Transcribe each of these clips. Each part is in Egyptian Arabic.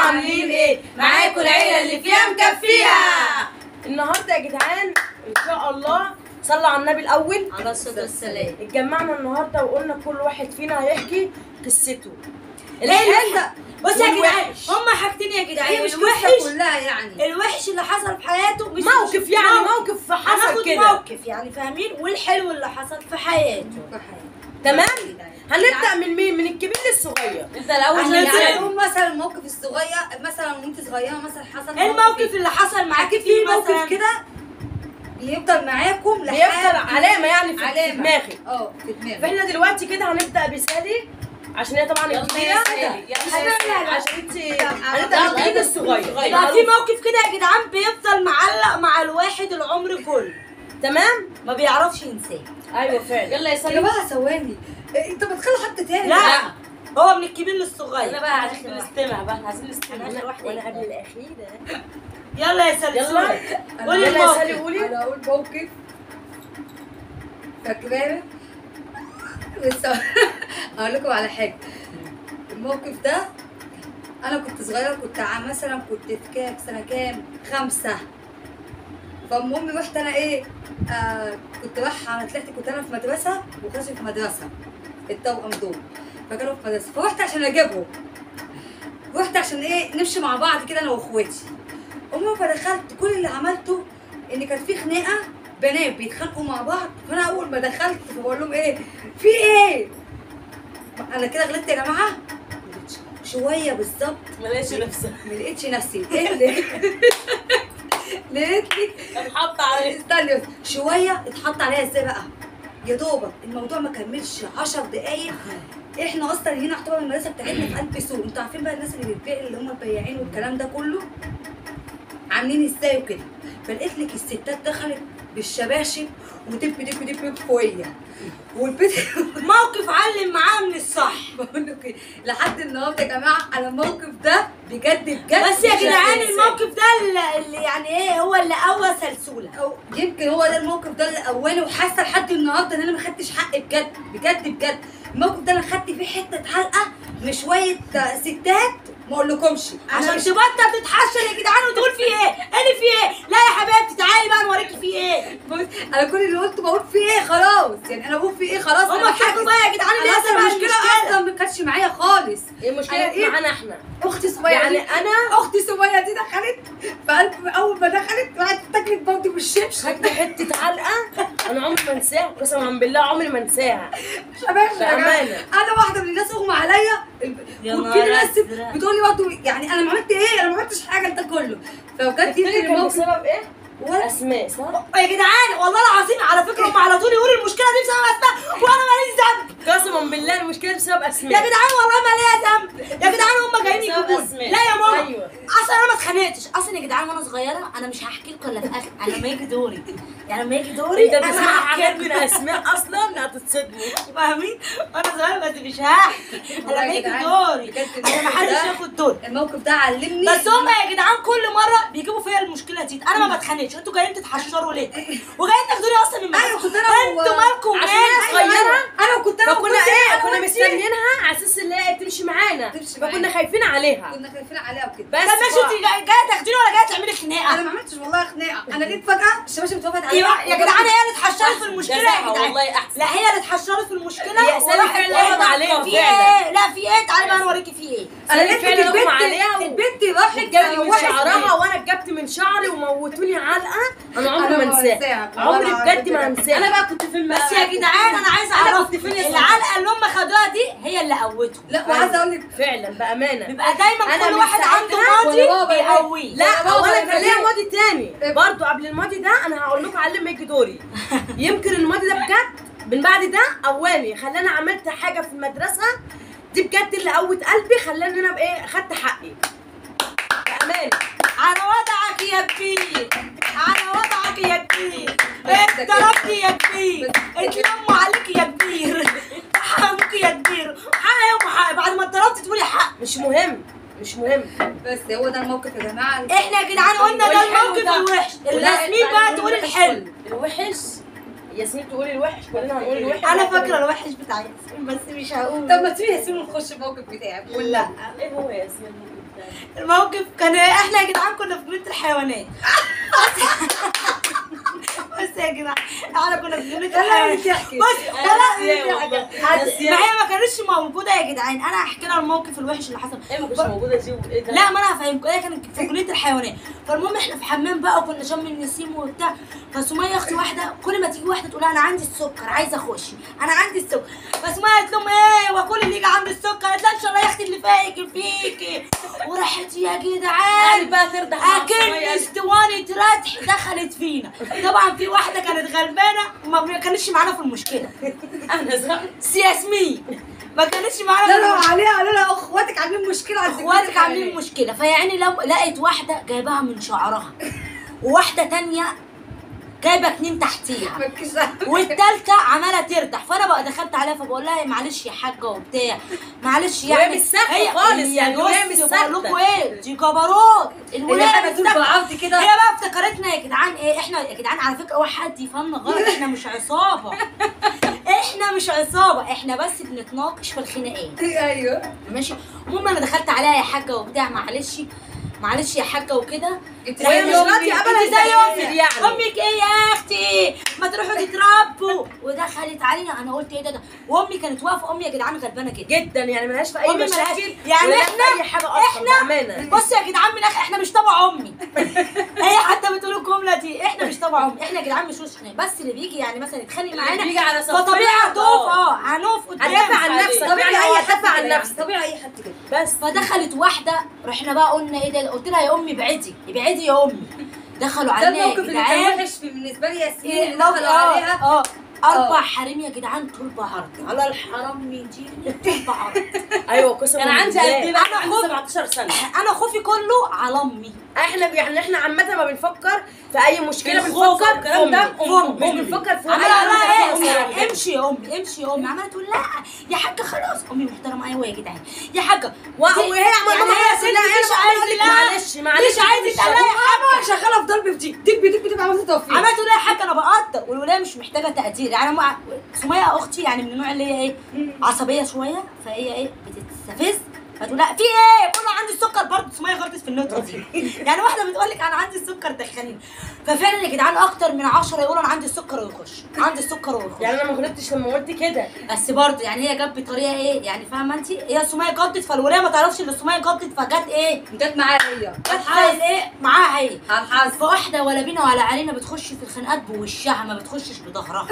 عاملين ايه معاكم العيله اللي فيها مكفيها النهارده يا جدعان ان شاء الله صلوا على النبي الاول على الصلاة والسلام اتجمعنا النهارده وقلنا كل واحد فينا هيحكي قصته الحلو بص يا جدعان والوحش. هما حاجتين يا جدعان هي مش الوحش قصة كلها يعني الوحش اللي حصل في حياته مش موقف مش يعني موقف. موقف حصل هناخد كده موقف يعني فاهمين والحلو اللي حصل في حياته تمام هنبدا من مين من الكبير للصغير انت الاول عشان يعني نسأل. نقول مثلا الموقف الصغير مثلا وانت صغيره مثلا حصل ايه الموقف اللي حصل معاكي في فيه موقف مثلا كده بيفضل معاكم بيفضل لحد علامه يعني في علامة. دماغي اه في دماغك فاحنا دلوقتي كده هنبدا بسالي عشان هي طبعا يلا الكبيره يا سالي، يلا يا سالي. عشان انت هنبدا من الكبير للصغير يبقى في موقف كده يا جدعان بيفضل معلق مع الواحد العمر كله تمام ما بيعرفش ينساه ايوه فعلا يلا يا سالي يا جماعه ثواني إيه، انت بتخلي حد تاني لا هو من الكبير للصغير انا بقى عايزين نستمع بقى عايزين نستمع أنا آخر واحدة. وانا قبل الاخيره يلا يا سالي يلا. سوري. قولي يلا يا سالي الموقف قولي انا اقول موقف فاكراه بس اقول لكم على حاجه الموقف ده انا كنت صغيره كنت ع- مثلا كنت في كام في سنه كام خمسه فالمهم رحت انا ايه آه كنت رايحه انا طلعت كنت انا في مدرسه وخاشف في مدرسه التوأم دول فكانوا في مدرسه فرحت عشان اجيبهم رحت عشان ايه نمشي مع بعض كده انا واخواتي المهم فدخلت كل اللي عملته ان كان في خناقه بنات بيتخانقوا مع بعض فانا اول ما دخلت فبقول لهم ايه في ايه انا كده غلطت يا جماعه شويه بالظبط ما لقيتش نفسها ما لقيتش نفسي ايه اللي لقيت لي اتحط على استني بس. شويه اتحط عليها ازاي بقى يا دوبك الموضوع ما كملش 10 دقايق احنا اصلا هنا يعتبر المدرسه بتاعتنا في قلب سوق انتوا عارفين بقى الناس اللي بتبيع اللي هم البياعين والكلام ده كله عاملين ازاي وكده فلقيت لك الستات دخلت بالشباشب ودب دب دب فوقيا والبيت موقف علم معاه من الصح بقول لك إيه، لحد النهارده يا جماعه انا الموقف ده بجد بجد بس يا مش جدعان هنساه. الموقف ده اللي- اللي يعني ايه هو اللي قوى سلسوله أو يمكن هو ده الموقف ده اللي اولي وحاسه لحد النهارده ان انا ما خدتش حقي بجد بجد بجد الموقف ده انا خدت فيه حته علقه من شويه ستات ما اقولكمش عشان تبطل تتحشر يا جدعان وتقول في ايه؟ ايه في ايه؟ لا يا حبيبتي تعالي بقى نوريكي في ايه؟ بص انا كل اللي قلته بقول في ايه خلاص يعني انا بقول في ايه خلاص هما أنا اتحكوا حاسس- بقى يا جدعان اللي انا هيحصل اصلا بقى المشكله المشكله اصلا ما كانتش معايا خالص المشكله أنا إيه؟ معانا احنا اختي سميه يعني دي- انا اختي سميه دي دخلت فقلب اول ما دخلت راحت اتاكلت برضه بالشبشب خدت حته علقه انا عمري ما انساها قسما بالله عمري ما انساها شباب بأمانة. انا واحده من الناس اغمى عليا يا وكل نهار الناس أزرق. بتقول لي برضه يعني انا ما عملت ايه انا ما عملتش حاجه ده كله فبجد تفتكر يمكن كان الموقف بسبب ايه؟ ولا اسماء صح؟ يا جدعان والله العظيم على فكره هم على طول يقولوا المشكله دي بسبب اسماء وانا ماليش ذنب قسما بالله المشكله بسبب اسماء يا جدعان والله ما ليا ذنب يا جدعان هم جايين بسبب يجيبوني أسماء. لا يا ماما أيوة. اصلا انا ما اتخانقتش اصلا يا جدعان وانا صغيره انا مش هحكي لكم الا في الاخر انا لما يجي دوري يعني لما يجي دوري انت انا بتسمع هحكي حاجات من لكم. اسماء اصلا هتتصدموا فاهمين وانا صغيره بس مش هحكي والله لما يا يجي جدعان، دوري بجد انا ما حدش ده- ياخد دوري الموقف ده علمني بس هم يا جدعان كل مره بيجيبوا فيا المشكله دي انا ما بتخانقش انتوا جايين تتحشروا ليه وجايين تاخدوني اصلا من ايوه كنت انا و- انتوا مالكم عشان مال هي صغيرة. انا كنت انا فكنا وكنت ايه أنا كنا وأنتي. مستنيينها على اساس ان هي تمشي معانا تمشي فكنا معانا. خايفين عليها كنا خايفين عليها وكده بس طب ماشي انت جايه جاية تاخديني ولا جايه تعملي انا خناقه ما عملتش والله خناقه انا جيت فجاه الشباشب اتوقفت عليا يبقى يا جدعان هي اللي اتحشرت في المشكله يا جزاها جدعان والله احسن لا هي اللي اتحشرت في المشكله هي سالي وراحت فعلا واخدة اغمى عليها في فعلا. ايه لا في ايه تعالي بقى نوريكي في ايه انا سالي لقيت فعلا البنت اغمى عليها و- البنت راحت جابت من روحت شعرها وانا جبت من شعري وموتوني علقه انا عمري ما انساها انساها عمري بجد ما انساها انا بقى كنت في بس يا جدعان انا عايزه أنا اعرف كنت فين يا العلقه اللي هم خدوها دي هي اللي قوتهم لا وعايزه اقول لك فعلا بامانه بيبقى دايما أنا كل من واحد ساعتها عنده ولا ماضي بابا يا بيقويه لا يا بابا اولا يا كان ليا بابا. ماضي تاني إيه؟ برضو قبل الماضي ده انا هقول لكم علم ما يجي دوري يمكن الماضي ده بجد من بعد ده قواني خلاني عملت حاجه في المدرسه دي بجد اللي قوت قلبي خلاني انا بايه خدت حقي بامانه على وضعك يا كبير على وضعك يا كبير اتضربت يا كبير اتلموا عليك يا كبير حقك يا كبير حق يا ام حق بعد ما اتضربت تقولي حق مش مهم مش مهم بس هو ده الموقف يا جماعه احنا يا جدعان قلنا ده والحلو الموقف ده. الوحش ولا الياسمين بقى تقول الحلو الوحش ياسمين تقولي الوحش كلنا هنقول الوحش انا فاكره الوحش بتاع ياسمين بس مش هقول طب ما تيجي ياسمين نخش الموقف بتاعك لا ايه هو يا ياسمين الموقف كان احنا يا جدعان كنا في جنينه الحيوانات بس يا جدعان احنا كنا في جنينه الحيوانات بتحكي. بس أنا ولا ناسياه والله. ناسياه. ما هي ما كانتش موجوده يا جدعان انا هحكي لها الموقف الوحش اللي حصل ايه ما كنتش موجوده دي وايه ده لا ما انا هفهمكم هي كانت في كليه الحيوانات فالمهم احنا في حمام بقى وكنا شم النسيم وبتاع فسميه اختي واحده كل ما تيجي واحده تقول لها انا عندي السكر عايزه اخش انا عندي السكر فسميه قالت لهم ايه وكل اللي يجي عنده السكر قالت لها ان شاء الله يا اختي اللي فيك فيكي وراحت يا قال جدعان بقى ترضى مع اكن سمية. اسطوانه ردح دخلت فينا طبعا في واحده كانت غلبانه ما كانتش معانا في المشكله انا زعلت ياسمين ما كانتش معانا لا في لا المشكلة. عليها قالوا لها اخواتك عاملين مشكله على اخواتك عاملين مشكله فيعني لو لقيت واحده جايباها من شعرها وواحده تانية جايبه اتنين تحتيها والتالتة عمالة تردح فانا بقى دخلت عليها فبقول لها معلش يا حاجة وبتاع معلش وهي يعني مش ساكتة خالص يعني، وهي مش بص بقول ساكتة. لكم ايه دي جبروت اللي الولاد حاجه تقول بتاع- بعض كده هي بقى افتكرتنا يا جدعان ايه احنا يا جدعان على فكره اوعى حد يفهمنا غلط احنا مش عصابه احنا مش عصابه احنا بس بنتناقش في الخناقات ايوه ماشي المهم انا دخلت عليها يا حاجه وبتاع معلش معلش يا حاجه وكده انت وهي زي مش أمي. راضية أبداً انت زي تقفل امي يعني. امك ايه يا اختي ما تروحوا تتربوا ودخلت علينا انا قلت ايه ده ده وامي كانت واقفه امي يا جدعان غلبانه كده جدا يعني ملهاش في اي أمي ملهاش- مشاكل يعني ولا في إحنا- اي حاجه اصلا احنا بامانه بص يا جدعان من الاخر احنا مش تبع امي هي حتى بتقول الجمله دي احنا مش تبع امي احنا يا جدعان مش وش حنين بس اللي بيجي يعني مثلا يتخانق معانا بيجي على صفنا فطبيعي هتقف اه هنقف قدام هتدافع عن نفسك طبيعي يعني اي هتدافع حد عن كده نفسك يعني. طبيعي اي حد كده بس فدخلت واحده رحنا بقى قلنا ايه ده قلت لها يا امي ابعدي ابعدي يا امي دخلوا ده علينا يا الموقف اللي كان جدعان وحش في- بالنسبه لي ياسمين إيه، اللي لو- دخلوا آه، عليها اه اربع آه. حريم يا جدعان طول بعرض على الحرام يديني طول بعرض ايوه قسما كان عندي بالله. قد ايه بقى؟ أنا عندي خد- 17 سنه انا خوفي كله على امي احنا يعني احنا عامه ما بنفكر في اي مشكله الخوف بنفكر والكلام ده في أم- أمي. مش أمي. بنفكر في عماله أي اقول لها حاجة ايه خالص. أمي، امشي يا امي امشي يا امي عماله تقول لا يا حاجه خلاص امي محترمه ايوه يا جدعان يا حاجه و- دي- وهي عماله يعني هي ست لا مش انا عايزه بقول لك لا معلش معلش مش عايزه تقول لها يا حاجه شغاله في ضرب في دي دب دب دب عملت توفيق عماله تقول لها يا حاجه انا بقدر والولايه مش محتاجه تقدير يعني مع سميه اختي يعني من النوع اللي هي ايه عصبيه شويه فهي ايه بتستفز فتقول لا في ايه كله عندي السكر برضه سميه غلطت في النقطه دي يعني واحده بتقول لك انا عندي السكر دخليني ففعلا يا جدعان اكتر من 10 يقولوا انا عندي السكر ويخش عندي السكر ويخش يعني انا ما غلطتش لما قلت كده بس برضه يعني هي جت بطريقه ايه يعني فاهمه انت هي سميه جدت فالولايه ما تعرفش ان سميه جدت فجت ايه جت معايا هي جت حاجه ايه معاها هي على الحظ فواحدة ولا بينا ولا علينا بتخش في الخناقات بوشها ما بتخشش بظهرها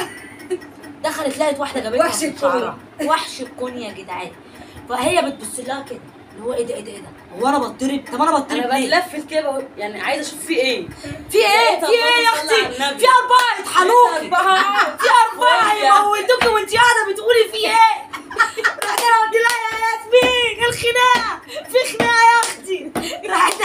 دخلت لقت واحدة جابتها وحش من الكون. شعرها. وحش الكون يا جدعان فهي بتبص لها كده اللي هو ايه ده ايه ده ايه ده هو انا بتضرب طب انا بتضرب انا ليه بتلفت كده بقول- يعني عايزه اشوف في ايه في ايه في ايه يا اختي في اربعة يطحنوكي في اربعة يموتوكي وانت قاعدة بتقولي في ايه رحت انا قلت لها يا ياسمين الخناقة في خناقة يا اختي راحت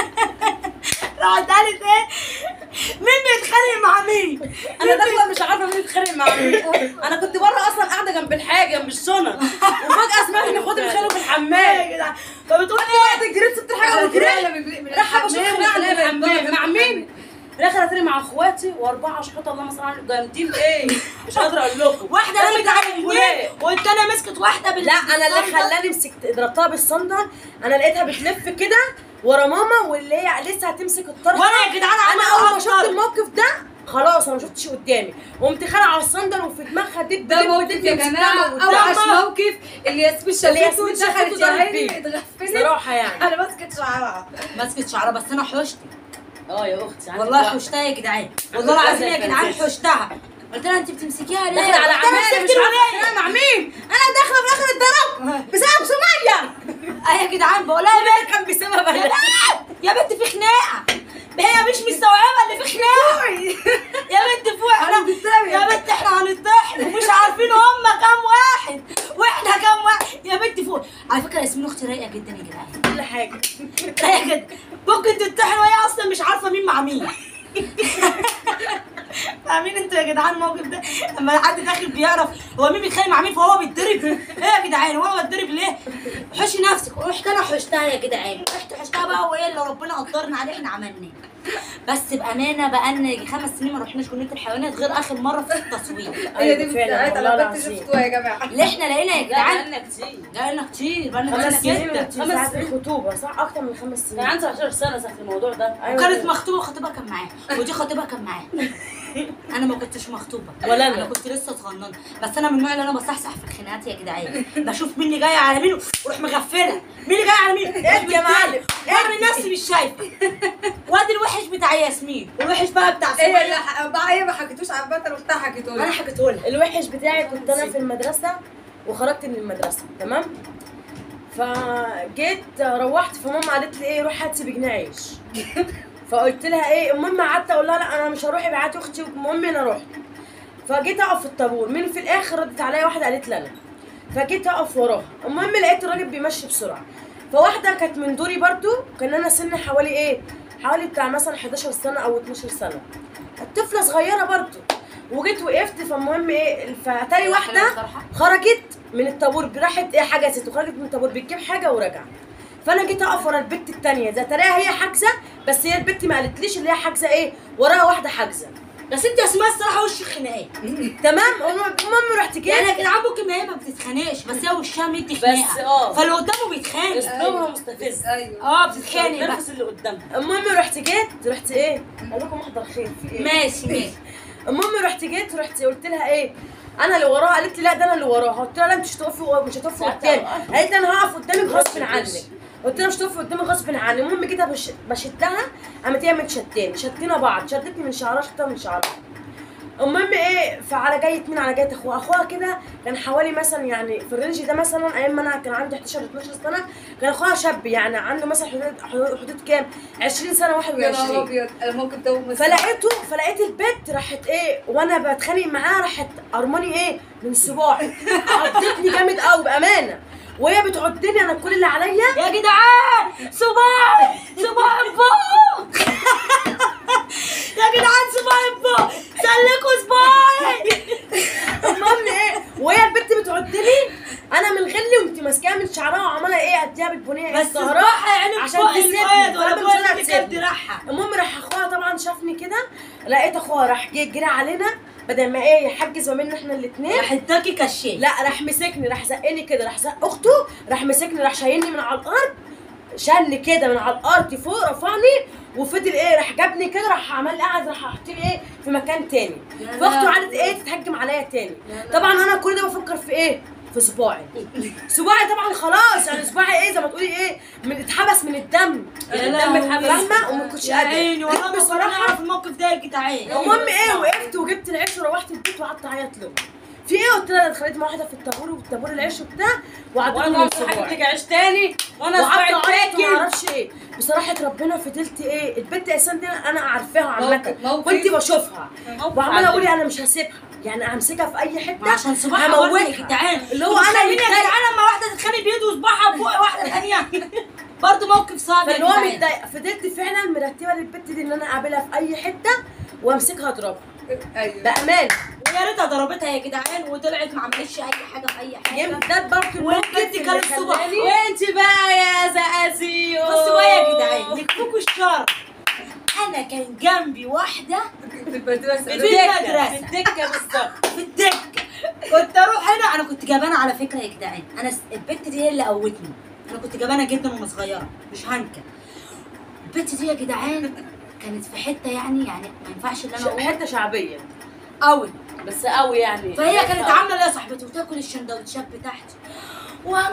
راحت قالت ايه مين بيتخانق مع مين انا داخله مش عارفه مين بيتخانق مع مين انا كنت بره اصلا قاعده جنب الحاجه جنب الشنط وفجاه سمعت ان اخواتي بيتخانقوا في الحمام يا جدعان فبتقول ايه بعد جريت سبت الحاجه وجريت راح بشوف خناقه في الحمام مع مين؟ في الاخر اتري مع اخواتي واربعه شحوط اللهم صل على النبي جامدين ايه مش قادره اقول لكم واحدة رمت رمت على على الولاد. الاثنين والتانية مسكت واحدة بال لا انا اللي خلاني مسكت ضربتها بالصندل انا لقيتها بتلف كده ورا ماما واللي هي لسه هتمسك الطرف وانا يا جدعان انا عمالة اول ما شفت أفكر. الموقف ده خلاص انا ما شفتش قدامي قمت خلع على الصندل وفي دماغها دب ده دب موقف دب يا مسكتها جماعه موتها. اوحش موقف اللي ياسمين اللي شافته ياسمين شافته ودخلت يا ضربت عيني بيه. اتغفلت صراحه يعني انا ماسكه شعرها مسكت شعرها بس انا حشت اه يا اختي عندك والله واحدة. حشتها يا جدعان والله عندك العظيم يا واحدة جدعان فانتاس. حشتها قلت لها انت بتمسكيها ليه؟ داخله على قلت لها عمالة مسكت مش عارفه الولية. اتخانق مع مين انا داخله في اخر الضرب بسبب سميه اه يا جدعان بقول لها يا بنت كان بسبب يا بنت يا بنت في خناقه هي مش مستوعبه اللي في خناقه يا بنت فوق احنا هنتساوي. يا بنت احنا هنطحن ومش عارفين هم كام واحد واحنا كام واحد يا بنت فوق على فكره ياسمين اختي رايقه جدا يا جدعان كل حاجه رايقه جدا ممكن تطحن وهي اصلا مش عارفه مين مع مين فاهمين انتوا يا جدعان الموقف ده لما حد داخل بيعرف هو مين بيتخانق مع مين فهو بيتضرب ايه يا جدعان هو بيتضرب ليه حشي نفسك رحت انا حشتها يا جدعان رحت حشتها بقى وايه اللي ربنا قدرنا عليه احنا عملناه بس بامانه بقالنا يجي خمس سنين ما رحناش جنينه الحيوانات غير اخر مره في التصوير هي دي أيوة فعلا، بتاعت والله انا كنت العظيم. شفتوها يا جماعه اللي احنا لقينا يا جدعان بقالنا كتير جالنا كتير بقالنا خمس كتير سنين جدا وانت ساعة الخطوبة صح؟ أكتر من خمس كان سنين عندي 17 سنه ساعه الموضوع ده أيوة. وكانت مخطوبه وخطيبها كان معاها ودي خطيبها كان معاها انا ما كنتش مخطوبه ولا أنا. انا كنت لسه صغننه بس انا من النوع اللي انا بصحصح في الخناقات يا جدعان بشوف مين اللي جاي على مين واروح مغفله مين اللي جاي على مين اهدي يا معلم. اعمل نفسي مش شايفه وادي الوحش بتاع ياسمين والوحش بقى بتاع هي سمية اللي ح- بقى هي ما حكيتوش عن بطل اختها حكيته أنا لي حكيته لها الوحش بتاعي كنت أنا في المدرسة وخرجت من المدرسة تمام؟ فجيت روحت فماما قالت لي ايه روحي هاتي بجنيه عيش فقلت لها ايه المهم قعدت اقول لها لا انا مش هروح ابعتي اختي المهم انا رحت فجيت اقف في الطابور مين في الاخر ردت عليا واحده قالت لي انا فجيت اقف وراها المهم لقيت الراجل بيمشي بسرعه فواحده كانت من دوري برضو كان انا سني حوالي ايه حوالي بتاع مثلا 11 سنه او 12 سنه الطفله صغيره برضو وجيت وقفت فالمهم ايه فتاني واحده خرجت من الطابور راحت ايه حجزت وخرجت من الطابور بتجيب حاجه ورجعت فانا جيت اقف ورا البت التانية ده تلاقيها هي حاجزه بس هي البت ما قالتليش اللي هي حاجزه ايه وراها واحده حاجزه بس انت يا اسماء الصراحه وش الخناقات تمام المهم رحت جيت يعني يا جدعان ممكن ما هي ما بتتخانقش بس هي وشها مدي بس خناقه اه فاللي قدامه بيتخانق اسلوبها مستفز ايوه اه بتتخانق بقى نفس اللي قدامها المهم رحت جيت رحت ايه اقول لكم احضر خير في ايه ماشي ماشي المهم رحت جيت رحت قلت لها ايه انا اللي وراها قالت لي لا ده انا اللي وراها قلت لها لا انت مش هتقفي مش هتقفي لا، قدامي طبعا. قالت لي انا هقف قدامك غصب وش. عنك قلت لها مش هتقفي قدامي غصب عني المهم كده بش... بشدها قامت هي متشتاني شدينا بعض شدتني من شعرها شدتها من شعرها المهم ايه فعلى جايه مين على جايه اخوها اخوها كده كان حوالي مثلا يعني في الرينج ده مثلا ايام ما انا كان عندي 11 12 سنه كان اخوها شاب يعني عنده مثلا حدود حدود, حدود كام 20 سنه يا نهار 21 ابيض الموقف ده ممثل. فلقيته فلقيت البت راحت ايه وانا بتخانق معاها راحت ارماني ايه من صباعي عضتني جامد قوي بامانه وهي بتعضني انا كل اللي عليا يا جدعان صباعي صباعي فوق يا جدعان صباعي فوق سلكوا صباعي المهم ايه وهي البت بتعضني انا من غلي قمت ماسكاها من شعرها وعماله ايه اديها بالبنيه بس السهراء صباعها يعني عشان فوق تسيبني. الفؤاد ولا فأنا فوق مش اللي كان هتسيبني. دراعها المهم راح اخوها طبعا شافني كده لقيت اخوها راح جه جري علينا بدل ما ايه يحجز ما بيننا احنا الاثنين راح اداكي كشين لا راح مسكني راح زقني كده راح زق اخته راح مسكني راح شايلني من على الارض شالني كده من على الارض فوق رفعني وفضل ايه راح جابني كده راح عمل لي قعد راح حط لي ايه في مكان تاني يا فاخته لهوي. قعدت ايه تتهجم عليا تاني يا طبعا انا كل ده بفكر في ايه في صباعي صباعي طبعا خلاص يعني صباعي ايه زي ما تقولي ايه من اتحبس من الدم يا الدم لهوي. اتحبس فاهمه وما كنتش يا قادره عيني والله جيت بصراحه بصراحه في الموقف ده يا جدعان المهم ايه وقفت وجبت العيش وروحت البيت وقعدت اعيط له في ايه قلت لها اتخانقت مع واحده في الطابور والطابور العيش وبتاع وعدتني وانا من مش حاجه صباعي لك عيش تاني وانا وقعدت صباعي اعيط وما تاكل اعرفش ايه بصراحه ربنا فضلت ايه البنت اساسا دي انا عارفاها عامه موقف- موقف. كنت بشوفها موقف وعماله اقول عجيب. انا مش هسيبها يعني همسكها في اي حته ما عشان صباعها برضه يا هموتها جدعان اللي هو انا متخيلين يا متضايقه جدعان لما واحده تتخانق بايده وصباعها فوق واحده ثانيه برضه موقف صعب يا فاللي هو جدعان متضايقه فضلت فعلا مرتبه للبت دي ان انا اقابلها في اي حته وامسكها اضربها ايوه بامانه ويا ريتها ضربتها يا جدعان وطلعت ما عملتش اي حاجه في اي حاجه يمكن ده برضه الموقف والبنت اللي كانت صبح. خلاني وانت بقى يا زقازيو بصوا بقى يا جدعان يكفوكوا الشر انا كان جنبي واحده في المدرسه في المدرسة. في الدكه بالظبط في الدكه كنت اروح هنا انا كنت جبانه على فكره يا جدعان انا س- البت دي هي اللي قوتني انا كنت جبانه جدا وانا صغيره مش هنكر البت دي يا جدعان كانت في حته يعني يعني ما ينفعش ان انا اقول حته شعبيه قوي بس قوي يعني فهي كانت عامله ليا صاحبتي وتاكل الشندوتشات بتاعتي وانا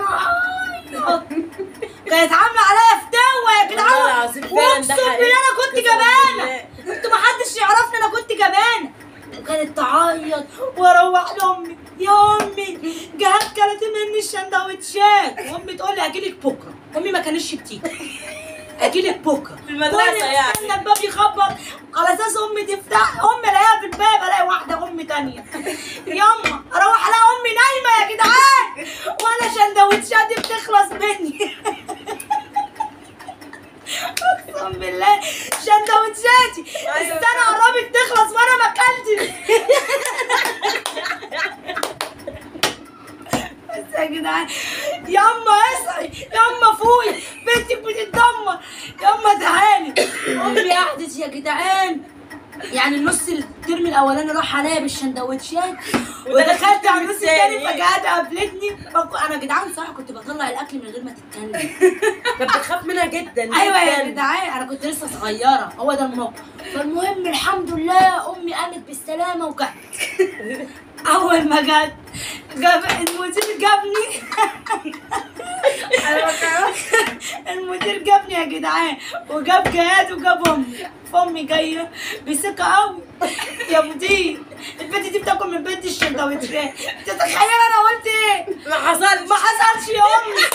اعيط كانت عامله عليا فتوه يا والله جدعان العظيم فعلا ده واقسم بالله حقيقي انا كنت قسم جبانه بالله. كنت محدش يعرفني انا كنت جبانه وكانت تعيط واروح لامي يا امي جهات كلت مني الشندوتشات وامي تقول لي اجيلك بكره امي ما كانتش بتيجي اجيلك بكره في المدرسة يعني. استنى الباب يخبط على اساس امي تفتح امي الاقيها في الباب الاقي واحده امي تانية ياما اروح الاقي امي نايمه يا جدعان وانا شندوتشاتي بتخلص مني اقسم بالله شندوتشاتي أيوة. السنه قربت تخلص وانا ما اكلتش بس يا جدعان ياما اصحي ياما فوقي بنتك بتتدمر ياما تعالي امي قعدت يا جدعان يعني النص الترم الاولاني راح عليا بالشندوتشات ودخلت على النص التاني فجأة قابلتني فك- انا يا جدعان صراحه كنت بطلع الاكل من غير ما تتكلم كانت بتخاف منها جدا ايوه يا جداً. جدعان انا كنت لسه صغيره هو ده الموقف فالمهم الحمد لله امي قامت بالسلامه وجت اول ما جت جاب المدير جابني أنا بكلمك. المدير جابني يا جدعان وجاب جهاد وجاب امي فامي جايه بثقه قوي يا مدير البنت دي بتاكل من بنت الشندوتشات تتخيل انا قلت ايه ما حصلش ما حصلش يا امي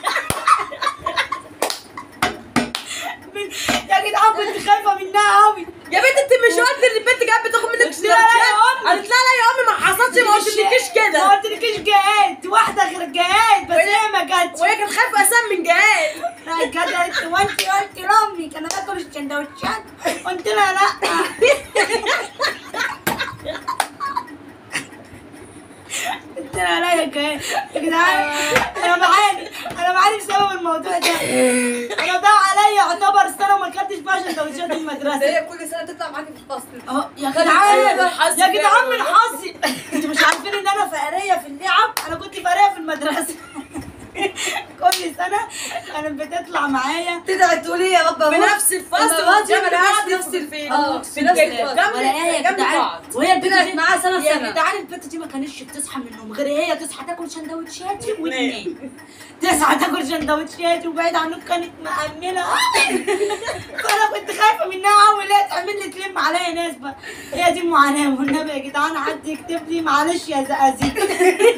يا جدعان كنت خايفه منها قوي يا بنت انت مش قلت ان البنت كانت بتاخد منك قلت لها لا يا سندوتشات أمي. قالت لا لا يا امي ما حصلش ما قلتلكيش ما كده قلتلكيش جهاد واحده غير جهاد بس هي ما جاتش وهي كانت خايفه اساسا من جهاد لا جهاد قالت لي وانت قلت لامي كان اكل السندوتشات قلت لها لا قلت لها لا يا جهاد يا جدعان انا بعاني انا بعاني بسبب الموضوع ده انا ضاع عليا يعتبر سنه ما اكلتش فيها سندوتشات المدرسه ده هي كل سنه تطلع معاكي في الفصل اه يا أيوة، جدعان من حظي يا جدعان فعلا من حظي انتوا مش عارفين ان انا فقريه في اللعب انا كنت فقريه في المدرسه كل سنه كانت بتطلع معايا تدعي تقولي يا رب في نفس الفصل المرات دي جنب ما بعض في نفس في- الفيلم اه، في نفس جنب- الفصل جنب- ولا ايه يا جنب جدعان بعض. وهي البنت طلعت دي معاها سنة يا سنة. جدعان البنت دي ما كانتش بتصحى من النوم غير هي تصحى تاكل سندوتشات وتنام تصحى تاكل سندوتشات وبعيد عنك كانت مأمنة فانا كنت خايفه منها قوي لا تعمل لي تلم عليا ناس بقى هي دي المعاناه والنبي يا جدعان حد يكتب لي معلش يا زقازيق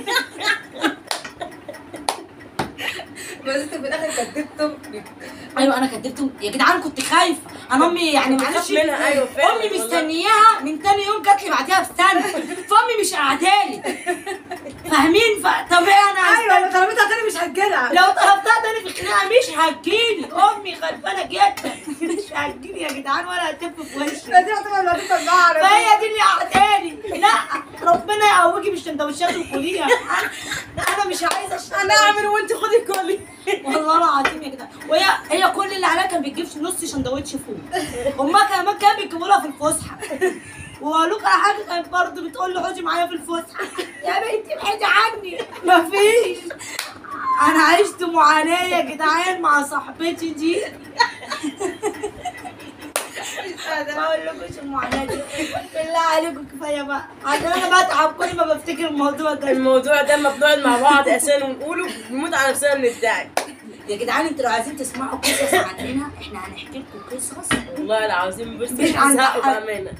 بس انت في الاخر كدبتم ايوه انا كدبت يا جدعان كنت خايفه انا امي يعني بتخاف معلش منها، أيوة فعلا امي والله. مستنياها من تاني يوم جات لي بعدها بسنه فامي مش قعدالي فاهمين ف... طب ايه انا ايوه لو طلبتها تاني مش هتجدع لو طلبتها تاني في خناقه مش هتجيلي امي خربانه جدا مش هتجيلي يا جدعان ولا هتف في وشي دي هتبقى اللي هتبقى النار فهي دي اللي قعدالي لا ربنا يقويكي بالسندوتشات وكليها انا انا مش عايزه السندوتشات. انا اعمل وانت خدي كلي والله العظيم يا جدعان وهي هي كل اللي عليها كان بتجيب نص سندوتش فول امها كمان كانت بتجيبوا لها في الفسحه واقول لك على حاجه كانت برضه بتقول له اقعدي معايا في الفسحه يا بنتي ابعدي عني مفيش انا عشت معاناه يا جدعان مع صاحبتي دي ما اقول لكمش المعاناه دي بالله عليكم كفايه بقى عشان انا بتعب كل ما بفتكر الموضوع ده الموضوع ده لما بنقعد مع بعض اساسا ونقوله بنموت على نفسنا من الضحك يا جدعان انتوا لو عايزين تسمعوا قصص عننا احنا هنحكي لكم قصص والله العظيم بص مش مش عن هزهقوا حق. بامانه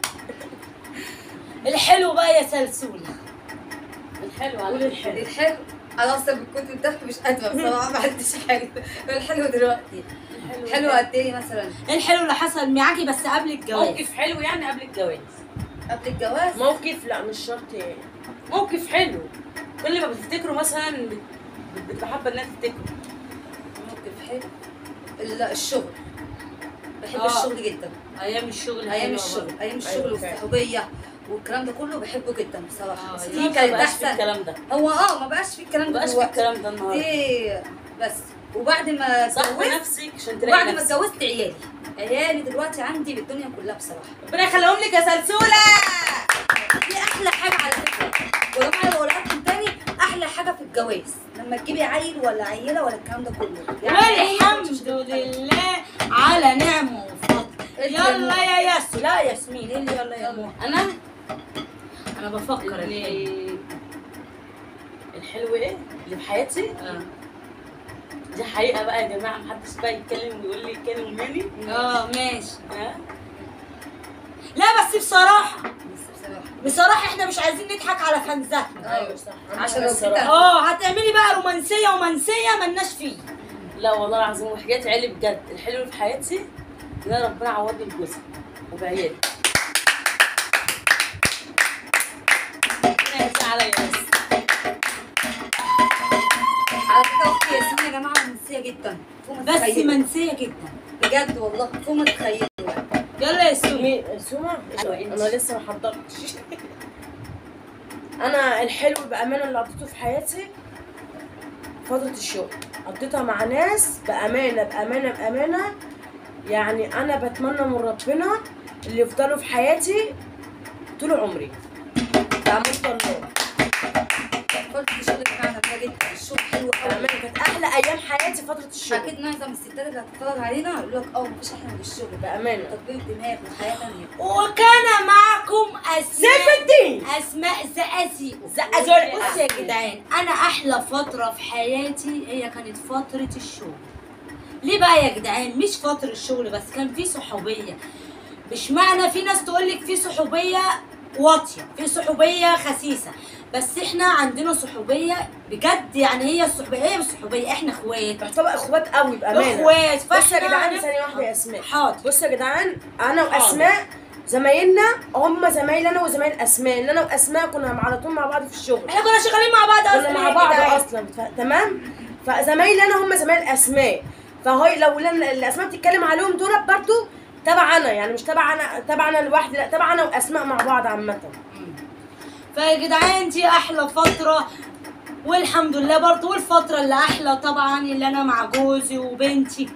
الحلو بقى يا سلسولة الحلو قول الحلو الحلو انا اصلا كنت الضحك مش قادره بصراحه ما حدش حلو الحلو دلوقتي حلو قد ايه مثلا الحلو اللي حصل معاكي بس قبل الجواز موقف حلو يعني قبل الجواز قبل الجواز موقف لا مش شرط يعني. موقف حلو كل ما بتفتكره مثلا بت- بتبقى حابه انها تفتكره موقف حلو ال- الشغل بحب آه. الشغل جدا ايام الشغل ايام حلوة الشغل برضه. ايام الشغل أيوة فعلا. والصحوبيه والكلام ده كله بحبه جدا بصراحه آه، بس دي دي كانت مبقاش في احسن الكلام ده هو اه ما بقاش في الكلام ده مبقاش في دلوقتي. الكلام ده النهارده دي بس وبعد ما صح اتجوزت نفسك عشان تلاقي وبعد ما نفسك اتجوزت عيالي عيالي دلوقتي عندي بالدنيا كلها بصراحه ربنا يخليهم لك يا سلسوله دي احلى حاجه على فكره ولما انا بقول لكم تاني احلى حاجه في الجواز لما تجيبي عيل ولا عيله ولا الكلام ده كله والحمد لله على نعمه وفضل يلا يا ياسو لا ياسمين ايه اللي يلا يا مو انا انا بفكر الحلو اللي الحلو ايه اللي في حياتي آه. دي حقيقه بقى يا جماعه محدش بقى يتكلم ويقول لي اتكلم مني اه ماشي ها لا بس بصراحه بس بصراحه بصراحه احنا مش عايزين نضحك على فانزاتنا ايوه صح عشان لو الصراحة. كده- اه هتعملي بقى رومانسيه ومنسيه ملناش فيه لا والله العظيم وحكايه عيلي بجد الحلو اللي في حياتي ان انا ربنا عوضني بجوزي وبعيالي ربنا يرزق عليا بس على فكره اختي ياسمين يا جماعه منسيه جدا فوق ما بس تتخيلوا. منسيه جدا بجد والله فوق ما تتخيلوا يعني يلا يا سومي مين سوما انا لسه ما حضرتش انا الحلو بامانه اللي قضيته في حياتي فتره الشغل قضيتها مع ناس بامانه بامانه بامانه يعني انا بتمنى من ربنا اللي يفضلوا في حياتي طول عمري بأمانة الله فترة الشغل بتاعنا ده جدا الشغل حلو قوي بأمانة كانت أحلى أيام حياتي فترة الشغل اكيد معظم الستات اللي هتتفرج علينا هيقول لك اه مفيش احلى من الشغل بأمانة تطبيق دماغ وحياه ثانيه وكان معكم اسماء سيف الدين اسماء زقازيق زقازيق. بصوا يا جدعان انا احلى فتره في حياتي هي كانت فتره الشغل ليه بقى يا جدعان مش فتره الشغل بس كان في صحوبيه مش معنى في ناس تقول لك في صحوبيه واطيه في صحوبيه خسيسه بس احنا عندنا صحوبيه بجد يعني هي الصحوبيه هي مش صحوبيه احنا اخوات تعتبر اخوات قوي بأمانة اخوات بصوا يا فإحنا جدعان هنف- ثانية واحدة يا أسماء حاضر بصوا يا جدعان أنا وأسماء زمايلنا هم زمايل أنا وزمايل أسماء إن أنا وأسماء كنا على طول مع بعض في الشغل احنا كنا شغالين مع بعض كنا اصلا مع يا بعض جدعان. اصلا ف... تمام فزمايلي انا هم زمايل اسماء فهي لو لن... الاسماء بتتكلم عليهم دول برضو تبع انا يعني مش تبع انا تبع انا لوحدي لا تبع انا واسماء مع بعض عامه فيا جدعان دي احلى فتره والحمد لله برضه والفتره اللي احلى طبعا اللي انا مع جوزي وبنتي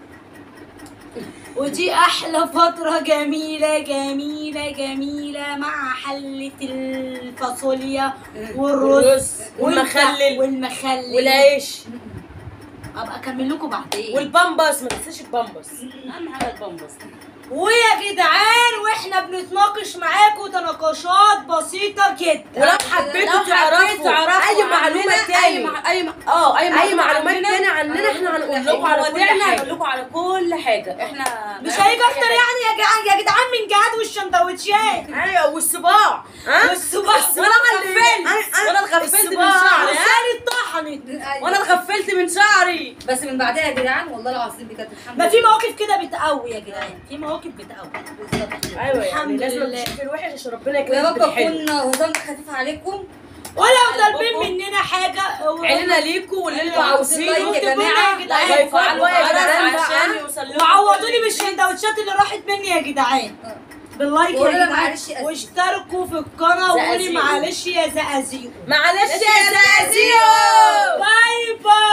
ودي احلى فتره جميله جميله جميله مع حله الفاصوليا والرز والرز والمخلل والمخلل والعيش ابقى اكمل لكم بعدين والبامبس ما تنساش البامبس اهم حاجه البامبس ويا جدعان واحنا بنتناقش معاكم تناقشات بسيطه جدا ولو حبيتوا لو تعرفوا تعرفوا اي معلومه عننا، تاني اي مع... اي مع... اه اي اي معلومات عننا، تاني عننا احنا هنقول لكم على كل مواضيعنا حاجه هنقول لكم على كل حاجه احنا مش هيجي اكتر يعني يا جدعان يا جدعان من جهاد والشندوتشات ايوه والصباع ها والصباع الصباع اللي- اتغفلت. أنا- أنا- وانا اتغفلت من الصباع. شعري ها؟ لساني اتطحنت وانا اتغفلت من شعري بس من بعدها يا جدعان والله العظيم بجد الحمد ما في لله. مواقف كده بتقوي يا جدعان في مواقف بتقوي بالظبط كده. ايوه يعني الحمد لازم لله. تشوفي الوحش عشان ربنا ويا يكرمك رب بالحلو اكون هزارنا خفيف عليكم ولو طالبين مننا حاجه علينا ليكوا واللي انتوا أيوة، عاوزينه والله يا جماعة. يا جدعان لايك فعلوا يا جرس جدعان عشان بقى. يوصل لكم وعوضوني كل جديد. بالشندوتشات اللي راحت مني يا جدعان باللايك وقولوا يا لنا جدعان معلش يا أسماء. واشتركوا في القناه وقولي زقازيق. معلش يا زقازيق معلش يا زازيو باي باي